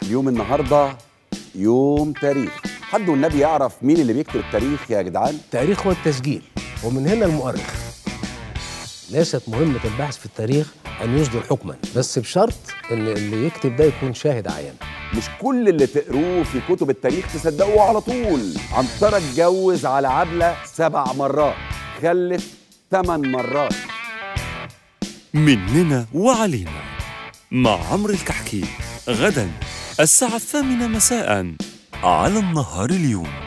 يوم النهارده يوم تاريخ حد والنبي يعرف مين اللي بيكتب التاريخ يا جدعان التاريخ هو التسجيل ومن هنا المؤرخ ليست مهمة البحث في التاريخ أن يصدر حكما بس بشرط أن اللي يكتب ده يكون شاهد عيان مش كل اللي تقروه في كتب التاريخ تصدقوه على طول عنترة اتجوز على عبلة سبع مرات خلف ثمان مرات مننا وعلينا مع عمرو الكحكي غدا الساعة الثامنة مساء على النهار اليوم